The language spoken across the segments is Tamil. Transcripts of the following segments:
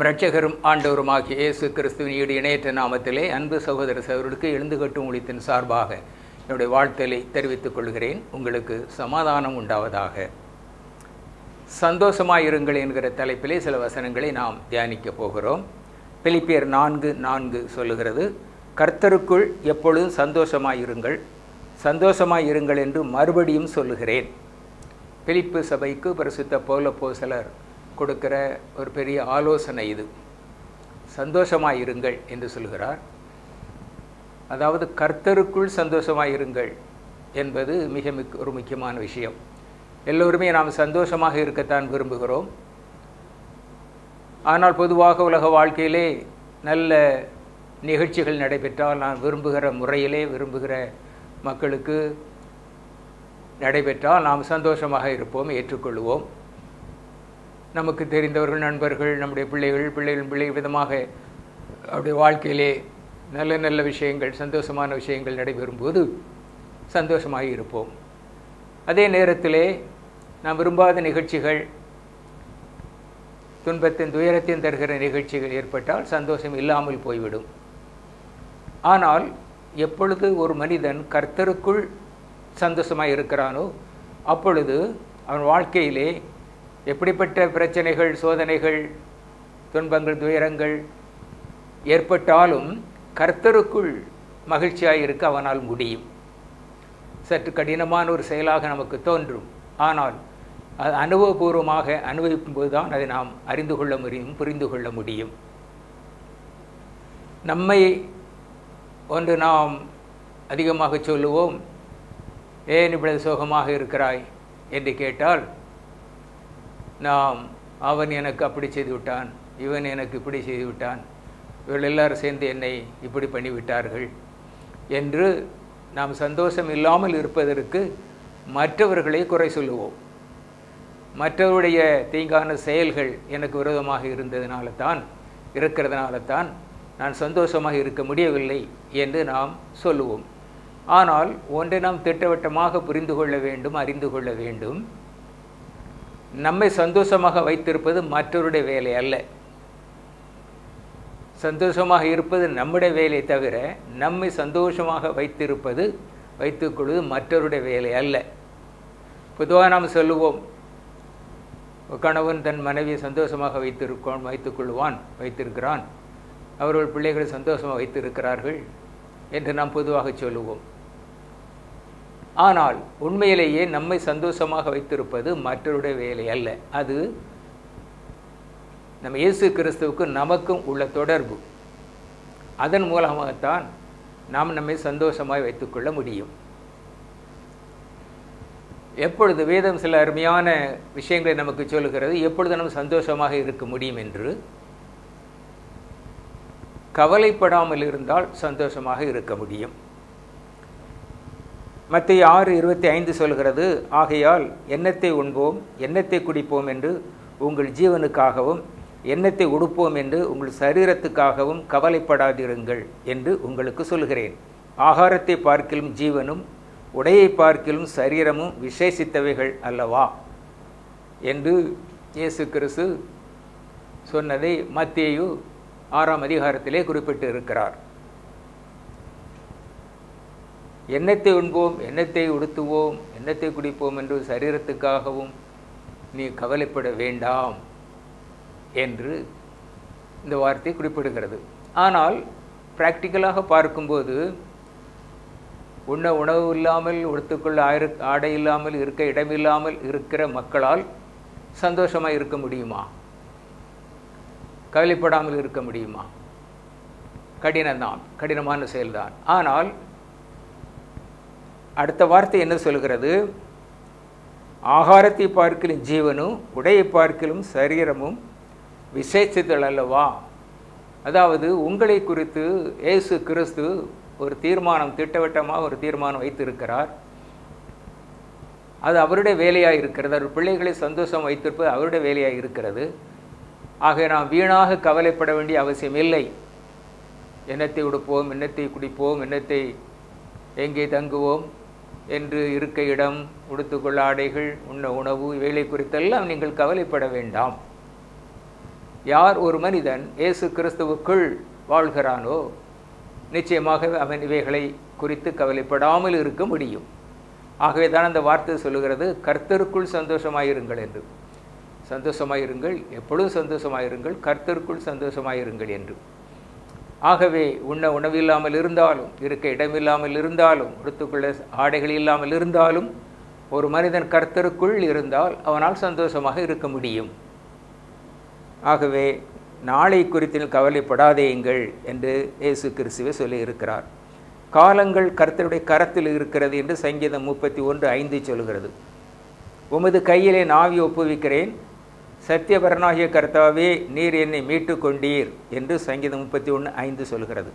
இரட்சகரும் ஆண்டவருமாகிய இயேசு கிறிஸ்துவின் ஈடு இணையற்ற நாமத்திலே அன்பு சகோதர சகோதரர்களுக்கு எழுந்து கட்டும் ஒழித்தின் சார்பாக என்னுடைய வாழ்த்தலை தெரிவித்துக் கொள்கிறேன் உங்களுக்கு சமாதானம் உண்டாவதாக சந்தோஷமாயிருங்கள் என்கிற தலைப்பிலே சில வசனங்களை நாம் தியானிக்க போகிறோம் பிலிப்பியர் நான்கு நான்கு சொல்லுகிறது கர்த்தருக்குள் எப்பொழுதும் சந்தோஷமாயிருங்கள் சந்தோஷமாயிருங்கள் என்று மறுபடியும் சொல்லுகிறேன் பிலிப்பு சபைக்கு பரிசுத்த பௌல போசலர் கொடுக்கிற ஒரு பெரிய ஆலோசனை இது சந்தோஷமாயிருங்கள் என்று சொல்கிறார் அதாவது கர்த்தருக்குள் சந்தோஷமாயிருங்கள் என்பது மிக மிக் ஒரு முக்கியமான விஷயம் எல்லோருமே நாம் சந்தோஷமாக இருக்கத்தான் விரும்புகிறோம் ஆனால் பொதுவாக உலக வாழ்க்கையிலே நல்ல நிகழ்ச்சிகள் நடைபெற்றால் நான் விரும்புகிற முறையிலே விரும்புகிற மக்களுக்கு நடைபெற்றால் நாம் சந்தோஷமாக இருப்போம் ஏற்றுக்கொள்வோம் நமக்கு தெரிந்தவர்கள் நண்பர்கள் நம்முடைய பிள்ளைகள் பிள்ளைகள் பிள்ளை விதமாக அவருடைய வாழ்க்கையிலே நல்ல நல்ல விஷயங்கள் சந்தோஷமான விஷயங்கள் நடைபெறும்போது சந்தோஷமாக இருப்போம் அதே நேரத்திலே நாம் விரும்பாத நிகழ்ச்சிகள் துன்பத்தின் துயரத்தின் தருகிற நிகழ்ச்சிகள் ஏற்பட்டால் சந்தோஷம் இல்லாமல் போய்விடும் ஆனால் எப்பொழுது ஒரு மனிதன் கர்த்தருக்குள் சந்தோஷமாக இருக்கிறானோ அப்பொழுது அவன் வாழ்க்கையிலே எப்படிப்பட்ட பிரச்சனைகள் சோதனைகள் துன்பங்கள் துயரங்கள் ஏற்பட்டாலும் கர்த்தருக்குள் மகிழ்ச்சியாக இருக்க அவனால் முடியும் சற்று கடினமான ஒரு செயலாக நமக்கு தோன்றும் ஆனால் அது அனுபவபூர்வமாக அனுபவிக்கும்போது தான் அதை நாம் அறிந்து கொள்ள முடியும் புரிந்து கொள்ள முடியும் நம்மை ஒன்று நாம் அதிகமாக சொல்லுவோம் ஏன் இவ்வளவு சோகமாக இருக்கிறாய் என்று கேட்டால் நாம் அவன் எனக்கு அப்படி செய்து விட்டான் இவன் எனக்கு இப்படி செய்து விட்டான் இவர்கள் எல்லாரும் சேர்ந்து என்னை இப்படி பண்ணிவிட்டார்கள் என்று நாம் சந்தோஷம் இல்லாமல் இருப்பதற்கு மற்றவர்களை குறை சொல்லுவோம் மற்றவருடைய தீங்கான செயல்கள் எனக்கு விரோதமாக இருந்ததுனால தான் இருக்கிறதுனால தான் நான் சந்தோஷமாக இருக்க முடியவில்லை என்று நாம் சொல்லுவோம் ஆனால் ஒன்றை நாம் திட்டவட்டமாக புரிந்து கொள்ள வேண்டும் அறிந்து கொள்ள வேண்டும் நம்மை சந்தோஷமாக வைத்திருப்பது மற்றவருடைய வேலை அல்ல சந்தோஷமாக இருப்பது நம்முடைய வேலை தவிர நம்மை சந்தோஷமாக வைத்திருப்பது வைத்துக்கொள்வது மற்றவருடைய வேலை அல்ல பொதுவாக நாம் சொல்லுவோம் கணவன் தன் மனைவியை சந்தோஷமாக வைத்திருக்கோம் வைத்துக்கொள்வான் வைத்திருக்கிறான் அவர்கள் பிள்ளைகளை சந்தோஷமாக வைத்திருக்கிறார்கள் என்று நாம் பொதுவாக சொல்லுவோம் ஆனால் உண்மையிலேயே நம்மை சந்தோஷமாக வைத்திருப்பது மற்றவருடைய வேலை அல்ல அது நம்ம இயேசு கிறிஸ்துவுக்கு நமக்கும் உள்ள தொடர்பு அதன் மூலமாகத்தான் நாம் நம்மை சந்தோஷமாய் வைத்துக்கொள்ள முடியும் எப்பொழுது வேதம் சில அருமையான விஷயங்களை நமக்கு சொல்லுகிறது எப்பொழுது நம்ம சந்தோஷமாக இருக்க முடியும் என்று கவலைப்படாமல் இருந்தால் சந்தோஷமாக இருக்க முடியும் மத்திய ஆறு இருபத்தி ஐந்து சொல்கிறது ஆகையால் எண்ணத்தை உண்போம் எண்ணத்தை குடிப்போம் என்று உங்கள் ஜீவனுக்காகவும் எண்ணத்தை உடுப்போம் என்று உங்கள் சரீரத்துக்காகவும் கவலைப்படாதிருங்கள் என்று உங்களுக்கு சொல்கிறேன் ஆகாரத்தை பார்க்கிலும் ஜீவனும் உடையை பார்க்கிலும் சரீரமும் விசேஷித்தவைகள் அல்லவா என்று இயேசு கிறிஸ்து சொன்னதை மத்தியு ஆறாம் அதிகாரத்திலே குறிப்பிட்டு இருக்கிறார் எண்ணத்தை உண்போம் எண்ணத்தை உடுத்துவோம் எண்ணத்தை குடிப்போம் என்று சரீரத்துக்காகவும் நீ கவலைப்பட வேண்டாம் என்று இந்த வார்த்தை குறிப்பிடுகிறது ஆனால் ப்ராக்டிக்கலாக பார்க்கும்போது உண்ண உணவு இல்லாமல் உடுத்துக்கொள்ள ஆயிர ஆடை இல்லாமல் இருக்க இடமில்லாமல் இருக்கிற மக்களால் சந்தோஷமாக இருக்க முடியுமா கவலைப்படாமல் இருக்க முடியுமா கடினம்தான் கடினமான செயல்தான் ஆனால் அடுத்த வார்த்தை என்ன சொல்கிறது ஆகாரத்தை பார்க்கலும் ஜீவனும் உடையை பார்க்கலும் சரீரமும் விசேஷித்தல் அல்லவா அதாவது உங்களை குறித்து இயேசு கிறிஸ்து ஒரு தீர்மானம் திட்டவட்டமாக ஒரு தீர்மானம் வைத்திருக்கிறார் அது அவருடைய வேலையாக இருக்கிறது அவர் பிள்ளைகளை சந்தோஷம் வைத்திருப்பது அவருடைய வேலையாக இருக்கிறது ஆக நாம் வீணாக கவலைப்பட வேண்டிய அவசியம் இல்லை எண்ணத்தை உடுப்போம் எண்ணத்தை குடிப்போம் எண்ணத்தை எங்கே தங்குவோம் என்று இருக்க இடம் உடுத்துக்கொள்ள ஆடைகள் உண்ண உணவு இவைகளை குறித்தெல்லாம் நீங்கள் கவலைப்பட வேண்டாம் யார் ஒரு மனிதன் இயேசு கிறிஸ்துவுக்குள் வாழ்கிறானோ நிச்சயமாக அவன் இவைகளை குறித்து கவலைப்படாமல் இருக்க முடியும் ஆகவே தான் அந்த வார்த்தை சொல்லுகிறது கர்த்தருக்குள் சந்தோஷமாயிருங்கள் என்று சந்தோஷமாயிருங்கள் எப்பொழுதும் சந்தோஷமாயிருங்கள் கர்த்தருக்குள் சந்தோஷமாயிருங்கள் என்று ஆகவே உண்ண உணவில்லாமல் இருந்தாலும் இருக்க இடமில்லாமல் இருந்தாலும் உடுத்துக்குள்ள ஆடைகள் இல்லாமல் இருந்தாலும் ஒரு மனிதன் கர்த்தருக்குள் இருந்தால் அவனால் சந்தோஷமாக இருக்க முடியும் ஆகவே நாளை குறித்து கவலைப்படாதேயுங்கள் என்று இயேசு கிறிஸ்துவே சொல்லியிருக்கிறார் காலங்கள் கர்த்தருடைய கரத்தில் இருக்கிறது என்று சங்கீதம் முப்பத்தி ஒன்று ஐந்து சொல்கிறது உமது கையிலே நாவி ஒப்புவிக்கிறேன் சத்தியபரனாகிய கர்த்தாவே நீர் என்னை மீட்டு கொண்டீர் என்று சங்கீதம் முப்பத்தி ஒன்று ஐந்து சொல்கிறது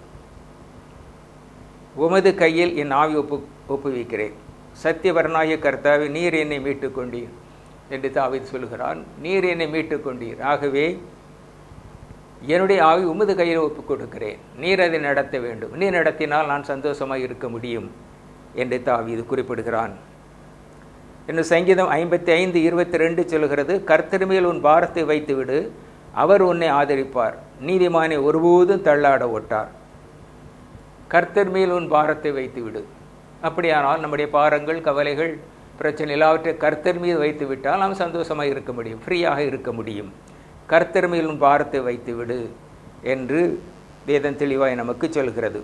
உமது கையில் என் ஆவி ஒப்பு ஒப்புவிக்கிறேன் சத்தியபரனாகிய கர்த்தாவே நீர் என்னை மீட்டு கொண்டீர் என்று தாவித் சொல்கிறான் நீர் என்னை மீட்டு கொண்டீர் ஆகவே என்னுடைய ஆவி உமது கையில் ஒப்புக் கொடுக்கிறேன் நீர் அதை நடத்த வேண்டும் நீர் நடத்தினால் நான் சந்தோஷமாக இருக்க முடியும் என்று தாவீது குறிப்பிடுகிறான் இன்னும் சங்கீதம் ஐம்பத்தி ஐந்து இருபத்தி ரெண்டு சொல்கிறது கர்த்தர் மேல் உன் பாரத்தை வைத்துவிடு அவர் உன்னை ஆதரிப்பார் நீதிமானை ஒருபோதும் தள்ளாட ஒட்டார் கர்த்தர் மேல் உன் பாரத்தை வைத்துவிடு அப்படியானால் நம்முடைய பாரங்கள் கவலைகள் பிரச்சனை எல்லாவற்றை கர்த்தர் மீது வைத்து விட்டால் நாம் சந்தோஷமாக இருக்க முடியும் ஃப்ரீயாக இருக்க முடியும் கர்த்தர் மேல் உன் பாரத்தை வைத்துவிடு என்று வேதம் தெளிவாய் நமக்கு சொல்கிறது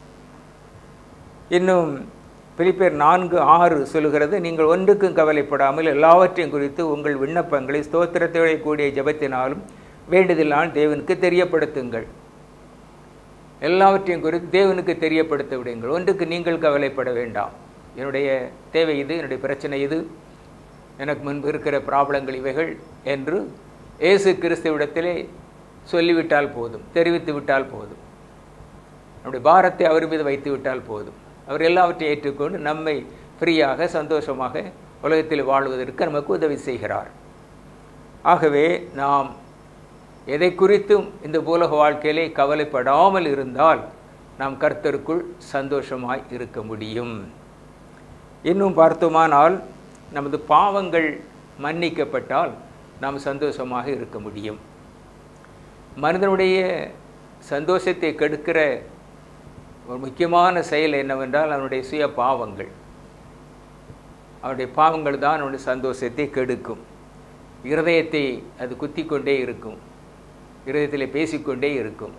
இன்னும் பிலிப்பேர் நான்கு ஆறு சொல்கிறது நீங்கள் ஒன்றுக்கும் கவலைப்படாமல் எல்லாவற்றையும் குறித்து உங்கள் விண்ணப்பங்களை ஸ்தோத்திரத்தோட கூடிய ஜபத்தினாலும் வேண்டுதலால் தேவனுக்கு தெரியப்படுத்துங்கள் எல்லாவற்றையும் குறித்து தேவனுக்கு தெரியப்படுத்த விடுங்கள் ஒன்றுக்கு நீங்கள் கவலைப்பட வேண்டாம் என்னுடைய தேவை இது என்னுடைய பிரச்சனை இது எனக்கு முன்பு இருக்கிற ப்ராப்ளங்கள் இவைகள் என்று இயேசு கிறிஸ்துவிடத்திலே சொல்லிவிட்டால் போதும் தெரிவித்து விட்டால் போதும் நம்முடைய பாரத்தை அவர் மீது வைத்து விட்டால் போதும் அவர் எல்லாவற்றையும் ஏற்றுக்கொண்டு நம்மை ஃப்ரீயாக சந்தோஷமாக உலகத்தில் வாழ்வதற்கு நமக்கு உதவி செய்கிறார் ஆகவே நாம் எதை குறித்தும் இந்த பூலக வாழ்க்கையிலே கவலைப்படாமல் இருந்தால் நாம் கர்த்தருக்குள் சந்தோஷமாய் இருக்க முடியும் இன்னும் பார்த்தோமானால் நமது பாவங்கள் மன்னிக்கப்பட்டால் நாம் சந்தோஷமாக இருக்க முடியும் மனிதனுடைய சந்தோஷத்தை கெடுக்கிற ஒரு முக்கியமான செயல் என்னவென்றால் அவனுடைய சுய பாவங்கள் அவனுடைய பாவங்கள் தான் அவனுடைய சந்தோஷத்தை கெடுக்கும் இருதயத்தை அது குத்தி கொண்டே இருக்கும் இருதயத்தில் பேசிக்கொண்டே இருக்கும்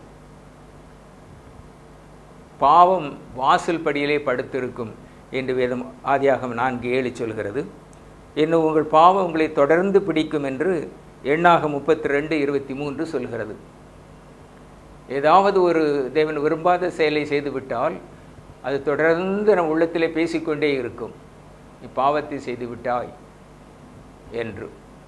பாவம் வாசல் படியிலே படுத்திருக்கும் என்று வேதம் ஆதியாகம் நான்கு ஏழு சொல்கிறது இன்னும் உங்கள் பாவம் உங்களை தொடர்ந்து பிடிக்கும் என்று எண்ணாக முப்பத்தி ரெண்டு இருபத்தி மூன்று சொல்கிறது ஏதாவது ஒரு தேவன் விரும்பாத செயலை செய்துவிட்டால் அது தொடர்ந்து நம் உள்ளத்திலே பேசிக்கொண்டே இருக்கும் நீ பாவத்தை செய்து விட்டாய் என்று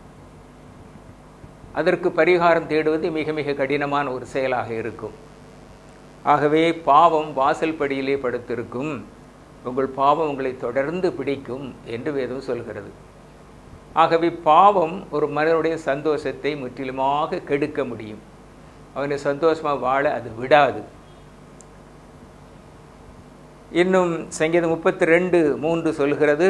அதற்கு பரிகாரம் தேடுவது மிக மிக கடினமான ஒரு செயலாக இருக்கும் ஆகவே பாவம் வாசல் படியிலே படுத்திருக்கும் உங்கள் பாவம் உங்களை தொடர்ந்து பிடிக்கும் என்று வேதம் சொல்கிறது ஆகவே பாவம் ஒரு மனிதனுடைய சந்தோஷத்தை முற்றிலுமாக கெடுக்க முடியும் அவனை சந்தோஷமாக வாழ அது விடாது இன்னும் சங்கீதம் முப்பத்தி ரெண்டு மூன்று சொல்கிறது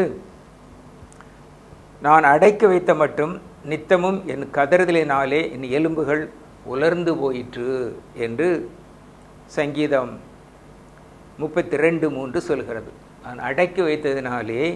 நான் அடைக்க வைத்த மட்டும் நித்தமும் என் கதறுதலினாலே என் எலும்புகள் உலர்ந்து போயிற்று என்று சங்கீதம் முப்பத்தி ரெண்டு மூன்று சொல்கிறது நான் அடக்கி வைத்ததினாலே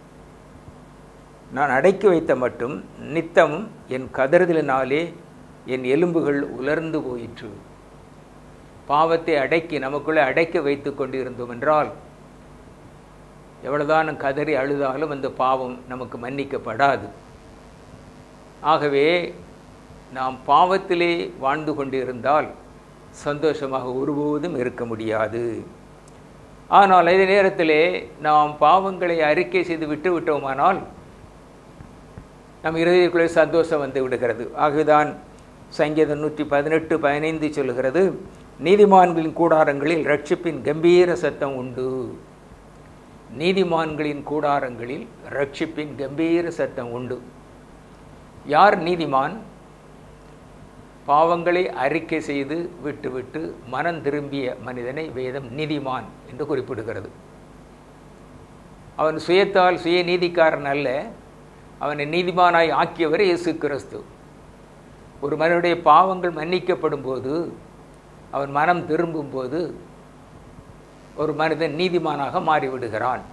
நான் அடக்கி வைத்த மட்டும் நித்தமும் என் கதறுதலினாலே என் எலும்புகள் உலர்ந்து போயிற்று பாவத்தை அடக்கி நமக்குள்ளே அடக்கி வைத்து கொண்டிருந்தோம் என்றால் எவ்வளவுதான் கதறி அழுதாலும் அந்த பாவம் நமக்கு மன்னிக்கப்படாது ஆகவே நாம் பாவத்திலே வாழ்ந்து கொண்டிருந்தால் சந்தோஷமாக ஒருபோதும் இருக்க முடியாது ஆனால் அதே நேரத்திலே நாம் பாவங்களை அறிக்கை செய்து விட்டு விட்டோமானால் நம் இருதயக்குள்ளே சந்தோஷம் வந்து விடுகிறது ஆகவேதான் சங்கீதம் நூற்றி பதினெட்டு பதினைந்து சொல்கிறது நீதிமான்களின் கூடாரங்களில் ரட்சிப்பின் கம்பீர சத்தம் உண்டு நீதிமான்களின் கூடாரங்களில் ரட்சிப்பின் கம்பீர சத்தம் உண்டு யார் நீதிமான் பாவங்களை அறிக்கை செய்து விட்டுவிட்டு மனம் திரும்பிய மனிதனை வேதம் நீதிமான் என்று குறிப்பிடுகிறது அவன் சுயத்தால் சுய நீதிக்காரன் அல்ல அவனை நீதிமானாய் ஆக்கியவர் இயேசு கிறிஸ்து ஒரு மனிதனுடைய பாவங்கள் மன்னிக்கப்படும் போது அவன் மனம் திரும்பும்போது ஒரு மனிதன் நீதிமானாக மாறிவிடுகிறான்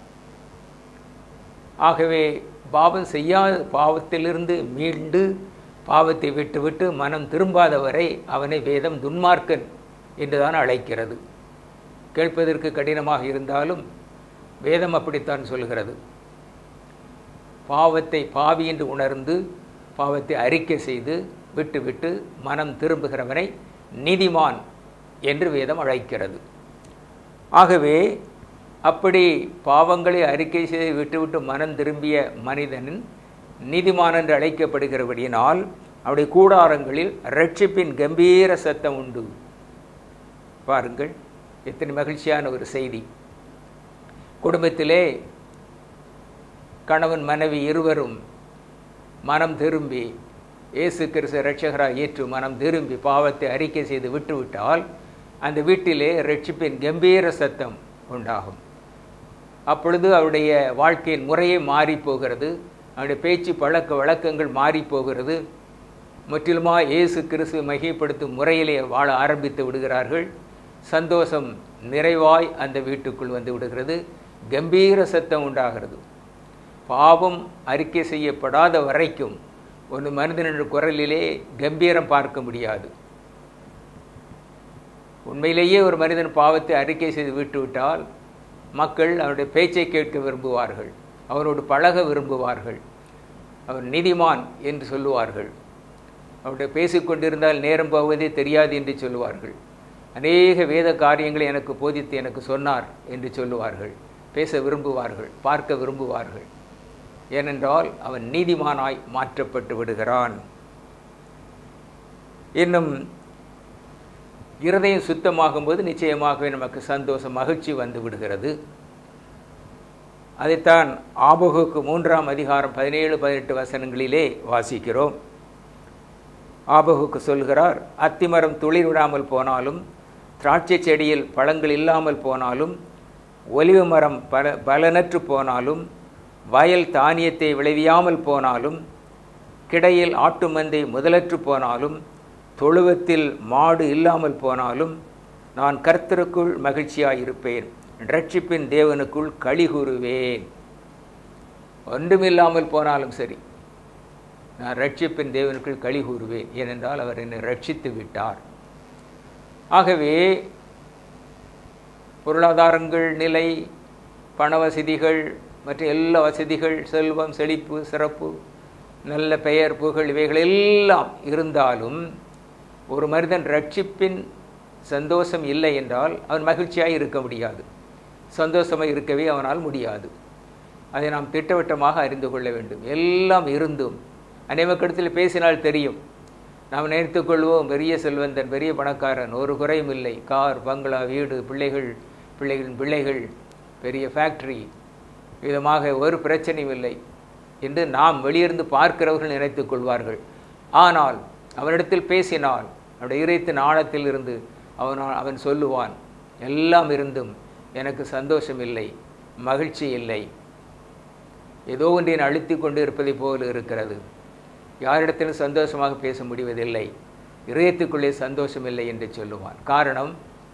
ஆகவே பாவம் செய்யாத பாவத்திலிருந்து மீண்டு பாவத்தை விட்டுவிட்டு மனம் திரும்பாதவரை அவனை வேதம் துன்மார்க்கன் என்றுதான் அழைக்கிறது கேட்பதற்கு கடினமாக இருந்தாலும் வேதம் அப்படித்தான் சொல்கிறது பாவத்தை பாவி என்று உணர்ந்து பாவத்தை அறிக்கை செய்து விட்டுவிட்டு மனம் திரும்புகிறவனை நீதிமான் என்று வேதம் அழைக்கிறது ஆகவே அப்படி பாவங்களை அறிக்கை செய்து விட்டுவிட்டு மனம் திரும்பிய மனிதனின் நீதிமான் என்று அழைக்கப்படுகிறபடியினால் அவருடைய கூடாரங்களில் ரட்சிப்பின் கம்பீர சத்தம் உண்டு பாருங்கள் எத்தனை மகிழ்ச்சியான ஒரு செய்தி குடும்பத்திலே கணவன் மனைவி இருவரும் மனம் திரும்பி இயேசு கிறிஸ்து ரட்சகராக ஏற்று மனம் திரும்பி பாவத்தை அறிக்கை செய்து விட்டுவிட்டால் அந்த வீட்டிலே ரட்சிப்பின் கம்பீர சத்தம் உண்டாகும் அப்பொழுது அவருடைய வாழ்க்கையின் முறையே மாறி போகிறது அவருடைய பேச்சு பழக்க வழக்கங்கள் மாறி போகிறது முற்றிலுமாக இயேசு கிறிஸ்து மகிமைப்படுத்தும் முறையிலே வாழ ஆரம்பித்து விடுகிறார்கள் சந்தோஷம் நிறைவாய் அந்த வீட்டுக்குள் வந்து விடுகிறது கம்பீர சத்தம் உண்டாகிறது பாவம் அறிக்கை செய்யப்படாத வரைக்கும் ஒரு மனிதனின் குரலிலே கம்பீரம் பார்க்க முடியாது உண்மையிலேயே ஒரு மனிதன் பாவத்தை அறிக்கை செய்து விட்டுவிட்டால் மக்கள் அவருடைய பேச்சை கேட்க விரும்புவார்கள் அவரோடு பழக விரும்புவார்கள் அவர் நீதிமான் என்று சொல்லுவார்கள் அவருடைய பேசிக்கொண்டிருந்தால் நேரம் போவதே தெரியாது என்று சொல்லுவார்கள் அநேக வேத காரியங்களை எனக்கு போதித்து எனக்கு சொன்னார் என்று சொல்லுவார்கள் பேச விரும்புவார்கள் பார்க்க விரும்புவார்கள் ஏனென்றால் அவன் நீதிமானாய் மாற்றப்பட்டு விடுகிறான் இன்னும் இருதயம் சுத்தமாகும்போது நிச்சயமாகவே நமக்கு சந்தோஷம் மகிழ்ச்சி வந்து விடுகிறது அதைத்தான் ஆபகுக்கு மூன்றாம் அதிகாரம் பதினேழு பதினெட்டு வசனங்களிலே வாசிக்கிறோம் ஆபகுக்கு சொல்கிறார் அத்திமரம் துளிர் விடாமல் போனாலும் திராட்சை செடியில் பழங்கள் இல்லாமல் போனாலும் ஒலிவு மரம் பல பலனற்று போனாலும் வயல் தானியத்தை விளைவியாமல் போனாலும் கிடையில் ஆட்டு மந்தை முதலற்று போனாலும் தொழுவத்தில் மாடு இல்லாமல் போனாலும் நான் கர்த்தருக்குள் மகிழ்ச்சியாயிருப்பேன் ரட்சிப்பின் தேவனுக்குள் களி கூறுவேன் ஒன்றுமில்லாமல் போனாலும் சரி நான் ரட்சிப்பின் தேவனுக்குள் களி கூறுவேன் ஏனென்றால் அவர் என்னை ரட்சித்து விட்டார் ஆகவே பொருளாதாரங்கள் நிலை பண வசதிகள் மற்ற எல்லா வசதிகள் செல்வம் செழிப்பு சிறப்பு நல்ல பெயர் புகழ் இவைகள் எல்லாம் இருந்தாலும் ஒரு மனிதன் ரட்சிப்பின் சந்தோஷம் இல்லை என்றால் அவன் மகிழ்ச்சியாக இருக்க முடியாது சந்தோஷமாக இருக்கவே அவனால் முடியாது அதை நாம் திட்டவட்டமாக அறிந்து கொள்ள வேண்டும் எல்லாம் இருந்தும் அனைவக்கிடத்தில் பேசினால் தெரியும் நாம் நினைத்து கொள்வோம் பெரிய செல்வந்தன் பெரிய பணக்காரன் ஒரு குறையும் இல்லை கார் பங்களா வீடு பிள்ளைகள் பிள்ளைகளின் பிள்ளைகள் பெரிய ஃபேக்ட்ரி விதமாக ஒரு பிரச்சனையும் இல்லை என்று நாம் வெளியிருந்து பார்க்கிறவர்கள் நினைத்து கொள்வார்கள் ஆனால் அவனிடத்தில் பேசினால் அவனுடைய இறைத்தின் ஆழத்தில் இருந்து அவன் அவன் சொல்லுவான் எல்லாம் இருந்தும் எனக்கு சந்தோஷம் இல்லை மகிழ்ச்சி இல்லை ஏதோ ஒன்றின் அழுத்தி கொண்டு இருப்பதை போல் இருக்கிறது யாரிடத்திலும் சந்தோஷமாக பேச முடிவதில்லை இதயத்துக்குள்ளே சந்தோஷம் இல்லை என்று சொல்லுவான் காரணம்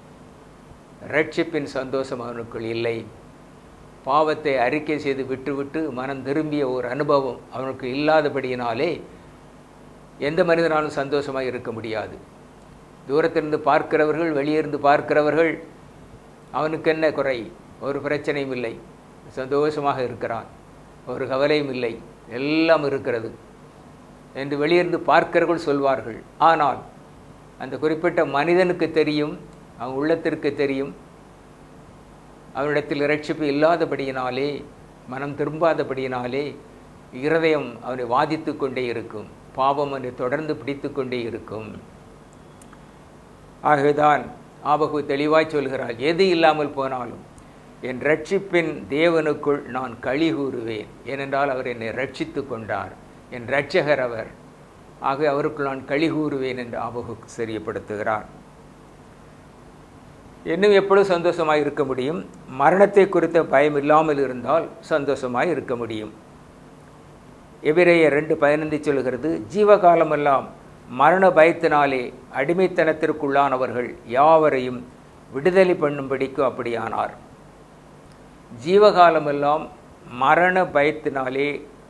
ரட்சிப்பின் சந்தோஷம் அவனுக்குள் இல்லை பாவத்தை அறிக்கை செய்து விட்டுவிட்டு மனம் திரும்பிய ஒரு அனுபவம் அவனுக்கு இல்லாதபடியினாலே எந்த மனிதனாலும் சந்தோஷமாக இருக்க முடியாது தூரத்திலிருந்து பார்க்கிறவர்கள் வெளியிருந்து பார்க்கிறவர்கள் அவனுக்கு என்ன குறை ஒரு பிரச்சனையும் இல்லை சந்தோஷமாக இருக்கிறான் ஒரு கவலையும் இல்லை எல்லாம் இருக்கிறது என்று வெளியிருந்து பார்க்கிறவர்கள் சொல்வார்கள் ஆனால் அந்த குறிப்பிட்ட மனிதனுக்கு தெரியும் அவன் உள்ளத்திற்கு தெரியும் அவனிடத்தில் இரட்சிப்பு இல்லாதபடியினாலே மனம் திரும்பாதபடியினாலே இருதயம் அவனை வாதித்து கொண்டே இருக்கும் பாவம் அவனை தொடர்ந்து பிடித்து கொண்டே இருக்கும் ஆகவேதான் ஆபகு தெளிவாய் சொல்கிறார் எது இல்லாமல் போனாலும் என் ரட்சிப்பின் தேவனுக்குள் நான் களி கூறுவேன் ஏனென்றால் அவர் என்னை ரட்சித்து கொண்டார் என் இரட்சகர் அவர் ஆகவே அவருக்குள் நான் களி கூறுவேன் என்று ஆபகு சரியப்படுத்துகிறார் இன்னும் எப்பொழுது சந்தோஷமாக இருக்க முடியும் மரணத்தை குறித்த பயம் இல்லாமல் இருந்தால் சந்தோஷமாக இருக்க முடியும் எபிரேய ரெண்டு பதினைந்து சொல்கிறது ஜீவகாலமெல்லாம் மரண பயத்தினாலே அடிமைத்தனத்திற்குள்ளானவர்கள் யாவரையும் விடுதலை பண்ணும்படிக்கு அப்படியானார் ஜீவகாலமெல்லாம் மரண பயத்தினாலே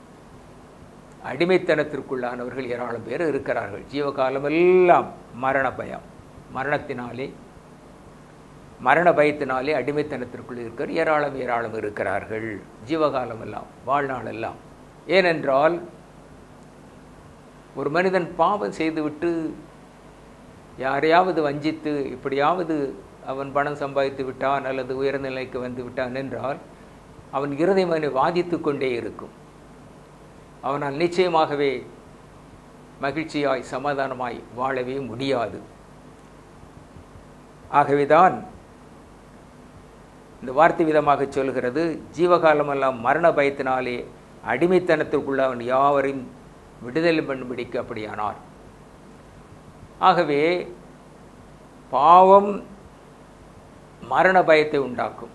அடிமைத்தனத்திற்குள்ளானவர்கள் ஏராளம் பேர் இருக்கிறார்கள் ஜீவகாலமெல்லாம் மரண பயம் மரணத்தினாலே மரண பயத்தினாலே அடிமைத்தனத்திற்குள் இருக்கிற ஏராளம் ஏராளம் இருக்கிறார்கள் ஜீவகாலம் எல்லாம் வாழ்நாள் எல்லாம் ஏனென்றால் ஒரு மனிதன் பாவம் செய்துவிட்டு யாரையாவது வஞ்சித்து இப்படியாவது அவன் பணம் சம்பாதித்து விட்டான் அல்லது உயர்ந்த நிலைக்கு வந்து விட்டான் என்றால் அவன் இருதயம் அவனை வாதித்து கொண்டே இருக்கும் அவனால் நிச்சயமாகவே மகிழ்ச்சியாய் சமாதானமாய் வாழவே முடியாது ஆகவேதான் இந்த வார்த்தை விதமாக சொல்கிறது ஜீவகாலமெல்லாம் மரண பயத்தினாலே அடிமைத்தனத்திற்குள்ள அவன் யாவரையும் விடுதலை பண்ணும்படிக்கு அப்படியானார் ஆகவே பாவம் மரண பயத்தை உண்டாக்கும்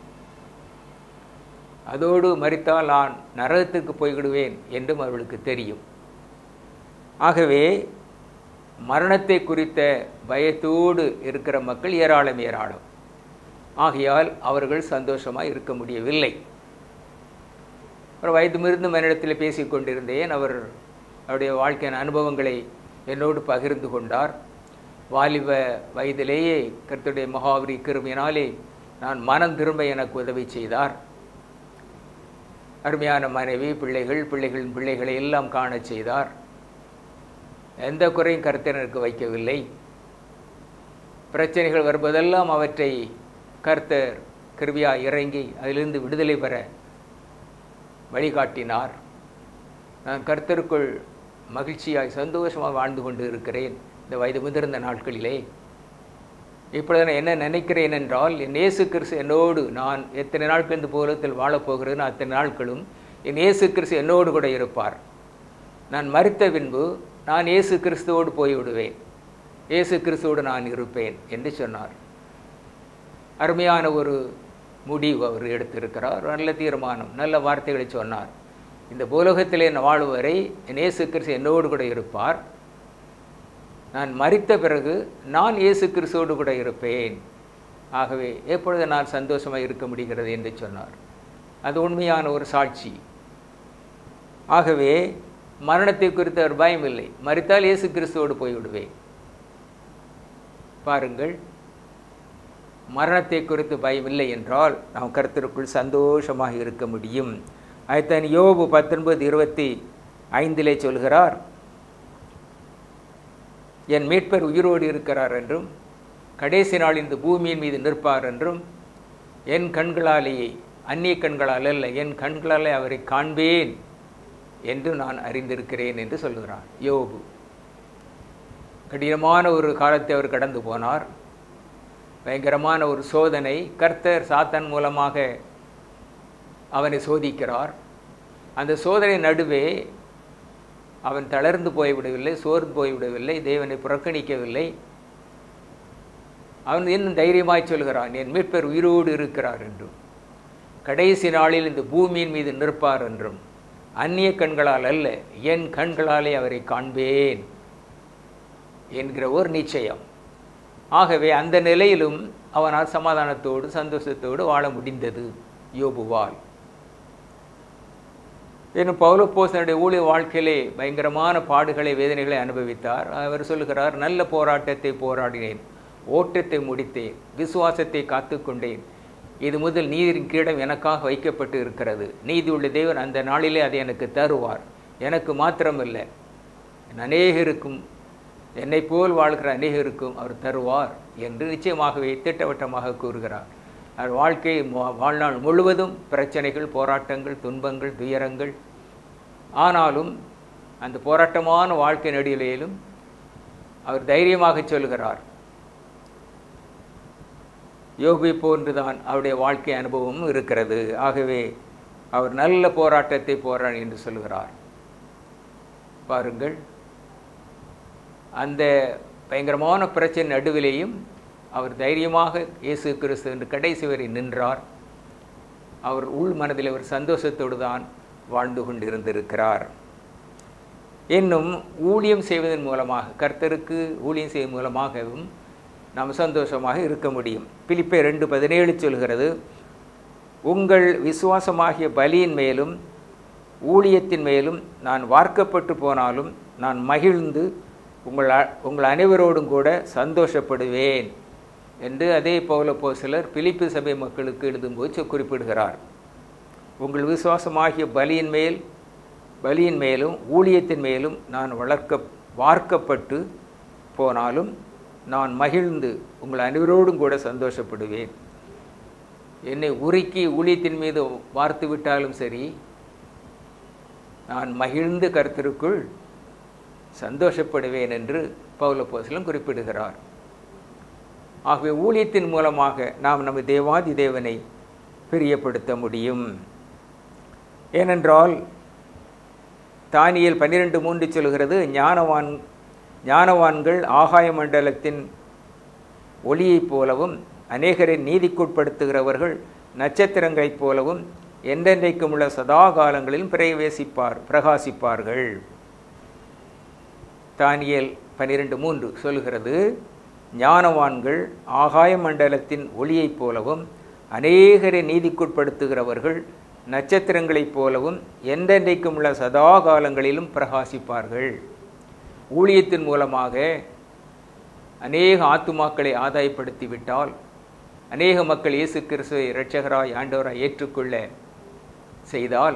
அதோடு மறித்தால் நான் நரகத்துக்கு போய்விடுவேன் என்றும் அவர்களுக்கு தெரியும் ஆகவே மரணத்தை குறித்த பயத்தோடு இருக்கிற மக்கள் ஏராளம் ஏராளம் ஆகையால் அவர்கள் சந்தோஷமாக இருக்க முடியவில்லை ஒரு வயது மிருந்து மனிடத்தில் பேசிக் கொண்டிருந்தேன் அவர் அவருடைய வாழ்க்கையின் அனுபவங்களை என்னோடு பகிர்ந்து கொண்டார் வாலிப வயதிலேயே கர்த்தருடைய மகாவரி கிருமியினாலே நான் மனம் திரும்ப எனக்கு உதவி செய்தார் அருமையான மனைவி பிள்ளைகள் பிள்ளைகளின் பிள்ளைகளை எல்லாம் காணச் செய்தார் எந்த குறையும் கர்த்தனருக்கு வைக்கவில்லை பிரச்சனைகள் வருவதெல்லாம் அவற்றை கர்த்தர் கிருபியா இறங்கி அதிலிருந்து விடுதலை பெற வழிகாட்டினார் நான் கர்த்தருக்குள் மகிழ்ச்சியாய் சந்தோஷமாக வாழ்ந்து கொண்டு இருக்கிறேன் இந்த வயது முதிர்ந்த நாட்களிலே இப்பொழுது நான் என்ன நினைக்கிறேன் என்றால் என் இயேசு கிறிஸ்து என்னோடு நான் எத்தனை நாட்கள் இந்த போலத்தில் வாழப்போகிறேன் அத்தனை நாட்களும் என் இயேசு கிறிஸ்து என்னோடு கூட இருப்பார் நான் மறித்த பின்பு நான் இயேசு கிறிஸ்துவோடு போய்விடுவேன் இயேசு கிறிஸ்துவோடு நான் இருப்பேன் என்று சொன்னார் அருமையான ஒரு முடிவு அவர் எடுத்திருக்கிறார் நல்ல தீர்மானம் நல்ல வார்த்தைகளை சொன்னார் இந்த பூலோகத்திலே நான் வாழ்வரை என் இயேசு கிறிஸ்து என்னோடு கூட இருப்பார் நான் மறித்த பிறகு நான் இயேசு கிறிஸ்துவோடு கூட இருப்பேன் ஆகவே எப்பொழுது நான் சந்தோஷமாக இருக்க முடிகிறது என்று சொன்னார் அது உண்மையான ஒரு சாட்சி ஆகவே மரணத்தை குறித்த ஒரு பயம் இல்லை மறித்தால் இயேசு கிறிஸ்துவோடு போய்விடுவேன் பாருங்கள் மரணத்தை குறித்து பயம் இல்லை என்றால் நாம் கருத்திற்குள் சந்தோஷமாக இருக்க முடியும் அதுதான் யோபு பத்தொன்பது இருபத்தி ஐந்திலே சொல்கிறார் என் மீட்பர் உயிரோடு இருக்கிறார் என்றும் கடைசி நாள் இந்த பூமியின் மீது நிற்பார் என்றும் என் கண்களாலேயே அந்நிய கண்களால் அல்ல என் கண்களாலே அவரை காண்பேன் என்று நான் அறிந்திருக்கிறேன் என்று சொல்கிறார் யோபு கடினமான ஒரு காலத்தை அவர் கடந்து போனார் பயங்கரமான ஒரு சோதனை கர்த்தர் சாத்தன் மூலமாக அவனை சோதிக்கிறார் அந்த சோதனை நடுவே அவன் தளர்ந்து போய்விடவில்லை சோர்ந்து போய்விடவில்லை தேவனை புறக்கணிக்கவில்லை அவன் இன்னும் தைரியமாய் சொல்கிறான் என் மீட்பர் உயிரோடு இருக்கிறார் என்றும் கடைசி நாளில் இந்த பூமியின் மீது நிற்பார் என்றும் அந்நிய கண்களால் அல்ல என் கண்களாலே அவரை காண்பேன் என்கிற ஒரு நிச்சயம் ஆகவே அந்த நிலையிலும் அவனால் சமாதானத்தோடு சந்தோஷத்தோடு வாழ முடிந்தது யோபுவால் இன்னும் பௌலப்போசனுடைய ஊழிய வாழ்க்கையிலே பயங்கரமான பாடுகளை வேதனைகளை அனுபவித்தார் அவர் சொல்லுகிறார் நல்ல போராட்டத்தை போராடினேன் ஓட்டத்தை முடித்தேன் விசுவாசத்தை காத்துக்கொண்டேன் இது முதல் நீரின் கீடம் எனக்காக வைக்கப்பட்டு இருக்கிறது நீதி உள்ள தேவன் அந்த நாளிலே அதை எனக்கு தருவார் எனக்கு மாத்திரமில்லை அநேகருக்கும் என்னை போல் வாழ்கிற அநேகருக்கும் அவர் தருவார் என்று நிச்சயமாகவே திட்டவட்டமாக கூறுகிறார் அவர் வாழ்க்கை வாழ்நாள் முழுவதும் பிரச்சனைகள் போராட்டங்கள் துன்பங்கள் துயரங்கள் ஆனாலும் அந்த போராட்டமான வாழ்க்கை நடிலையிலும் அவர் தைரியமாக சொல்கிறார் யோகி போன்றுதான் அவருடைய வாழ்க்கை அனுபவமும் இருக்கிறது ஆகவே அவர் நல்ல போராட்டத்தை போரான் என்று சொல்கிறார் பாருங்கள் அந்த பயங்கரமான பிரச்சனை நடுவிலேயும் அவர் தைரியமாக இயேசு கிறிஸ்து என்று கடைசி வரை நின்றார் அவர் உள் மனதில் ஒரு சந்தோஷத்தோடு தான் வாழ்ந்து கொண்டிருந்திருக்கிறார் இன்னும் ஊழியம் செய்வதன் மூலமாக கர்த்தருக்கு ஊழியம் செய்வதன் மூலமாகவும் நாம் சந்தோஷமாக இருக்க முடியும் பிலிப்பே ரெண்டு பதினேழு சொல்கிறது உங்கள் விசுவாசமாகிய பலியின் மேலும் ஊழியத்தின் மேலும் நான் வார்க்கப்பட்டு போனாலும் நான் மகிழ்ந்து உங்கள் அ- உங்கள் அனைவரோடும் கூட சந்தோஷப்படுவேன் என்று அதே பௌல சிலர் பிலிப்பு சபை மக்களுக்கு எழுதும்போது சொ- குறிப்பிடுகிறார் உங்கள் விசுவாசமாகிய பலியின் மேல் பலியின் மேலும் ஊழியத்தின் மேலும் நான் வளர்க்க வார்க்கப்பட்டு போனாலும் நான் மகிழ்ந்து உங்கள் அனைவரோடும் கூட சந்தோஷப்படுவேன் என்னை உருக்கி ஊழியத்தின் மீது வார்த்து விட்டாலும் சரி நான் மகிழ்ந்து கருத்திற்குள் சந்தோஷப்படுவேன் என்று பௌலப்போசலம் குறிப்பிடுகிறார் ஆகவே ஊழியத்தின் மூலமாக நாம் நம்ம தேவாதி தேவனை பிரியப்படுத்த முடியும் ஏனென்றால் தானியல் பன்னிரெண்டு மூன்று சொல்கிறது ஞானவான் ஞானவான்கள் ஆகாய மண்டலத்தின் ஒளியைப் போலவும் அநேகரை நீதிக்குட்படுத்துகிறவர்கள் நட்சத்திரங்களைப் போலவும் என்றென்றைக்கும் உள்ள சதா காலங்களிலும் பிரவேசிப்பார் பிரகாசிப்பார்கள் தானியேல் பன்னிரெண்டு மூன்று சொல்கிறது ஞானவான்கள் ஆகாய மண்டலத்தின் ஒளியைப் போலவும் அநேகரை நீதிக்குட்படுத்துகிறவர்கள் நட்சத்திரங்களைப் போலவும் என்றென்றைக்கும் உள்ள சதா காலங்களிலும் பிரகாசிப்பார்கள் ஊழியத்தின் மூலமாக அநேக ஆத்துமாக்களை ஆதாயப்படுத்தி விட்டால் அநேக மக்கள் இயேசு கிறிஸ்துவை இரட்சகராய் ஆண்டவராய் ஏற்றுக்கொள்ள செய்தால்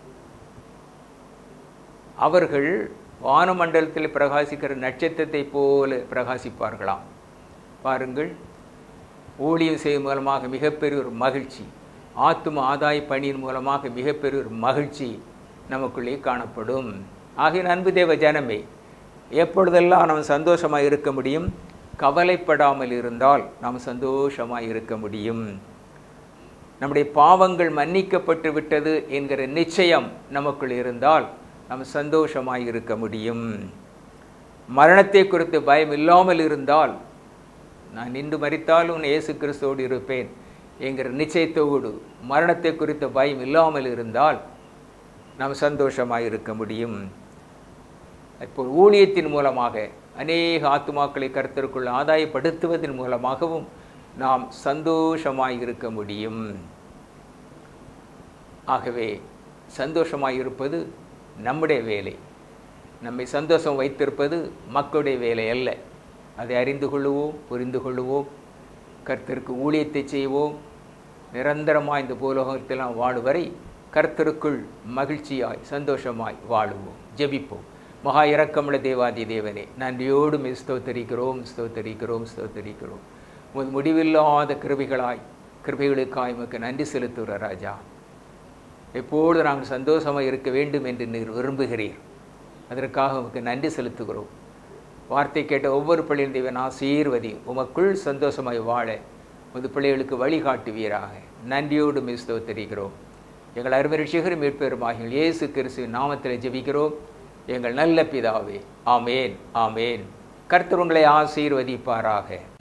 அவர்கள் வானமண்டலத்தில் பிரகாசிக்கிற நட்சத்திரத்தை போல பிரகாசிப்பார்களாம் பாருங்கள் ஊழியம் செய்யும் மூலமாக மிகப்பெரிய ஒரு மகிழ்ச்சி ஆத்தும ஆதாய பணியின் மூலமாக மிகப்பெரிய ஒரு மகிழ்ச்சி நமக்குள்ளே காணப்படும் ஆகிய அன்பு தேவ ஜனமே எப்பொழுதெல்லாம் நாம் சந்தோஷமாக இருக்க முடியும் கவலைப்படாமல் இருந்தால் நாம் சந்தோஷமாக இருக்க முடியும் நம்முடைய பாவங்கள் மன்னிக்கப்பட்டு விட்டது என்கிற நிச்சயம் நமக்குள் இருந்தால் நாம் சந்தோஷமாய் இருக்க முடியும் மரணத்தை குறித்து பயம் இல்லாமல் இருந்தால் நான் நின்று மறித்தாலும் இயேசு கிறிஸ்துவோடு இருப்பேன் என்கிற நிச்சயத்தோடு மரணத்தை குறித்த பயம் இல்லாமல் இருந்தால் நாம் சந்தோஷமாய் இருக்க முடியும் இப்போ ஊழியத்தின் மூலமாக அநேக ஆத்துமாக்களை கருத்திற்குள் ஆதாயப்படுத்துவதன் மூலமாகவும் நாம் சந்தோஷமாய் இருக்க முடியும் ஆகவே சந்தோஷமாய் இருப்பது நம்முடைய வேலை நம்மை சந்தோஷம் வைத்திருப்பது மக்களுடைய வேலை அல்ல அதை அறிந்து கொள்ளுவோம் புரிந்து கொள்ளுவோம் கர்த்தருக்கு ஊழியத்தை செய்வோம் நிரந்தரமாய் இந்த பூலோகத்தில் நாம் வாழும் வரை கர்த்தருக்குள் மகிழ்ச்சியாய் சந்தோஷமாய் வாழுவோம் ஜெபிப்போம் மகா இரக்கமுள்ள தேவாதி தேவனே நன்றியோடு மெய் ஸ்தோத்தரிக்கிறோம் ஸ்தோத்தரிக்கிறோம் ஸ்தோத்தரிக்கிறோம் உமது முடிவில்லாத கிருபிகளாய் கிருபிகளுக்காய் உமக்கு நன்றி செலுத்துகிற ராஜா எப்போது நாங்கள் சந்தோஷமாக இருக்க வேண்டும் என்று நீர் விரும்புகிறீர் அதற்காக உமக்கு நன்றி செலுத்துகிறோம் வார்த்தை கேட்ட ஒவ்வொரு பிள்ளையின் தேவன் ஆசீர்வதி உமக்குள் சந்தோஷமாய் வாழ உமது பிள்ளைகளுக்கு வழிகாட்டுவீராக நன்றியோடு மெய் ஸ்தோத்தரிக்கிறோம் எங்கள் அருமரிஷிகரும் மீட்பெருமாகிய இயேசு கிறிஸ்துவின் நாமத்தில் ஜெபிக்கிறோம் எங்கள் நல்ல பிதாவே ஆமேன் ஆமேன் கர்த்தர் உங்களை ஆசீர்வதிப்பாராக